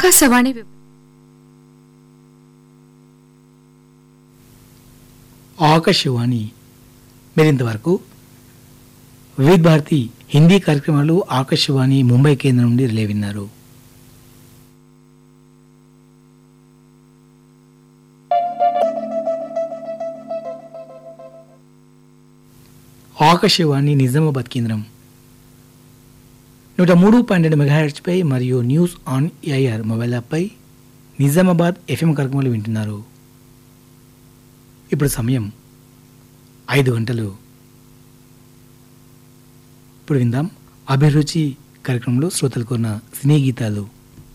ఆకాశవాణి వి- ఆకాశవాణి మీరింతవరకు వివిధ భారతి హిందీ కార్యక్రమాలు ఆకాశవాణి ముంబై కేంద్రం నుండి రిలే విన్నారు ఆకాశవాణి నిజామాబాద్ కేంద్రం నూట మూడు పాయింట్ రెండు మెగాహెర్ట్స్పై మరియు న్యూస్ ఆన్ ఏఆర్ మొబైల్ యాప్పై నిజామాబాద్ ఎఫ్ఎం కార్యక్రమాలు వింటున్నారు ఇప్పుడు సమయం ఐదు గంటలు ఇప్పుడు విందాం అభిరుచి కార్యక్రమంలో శ్రోతలు కొన్న సినీ గీతాలు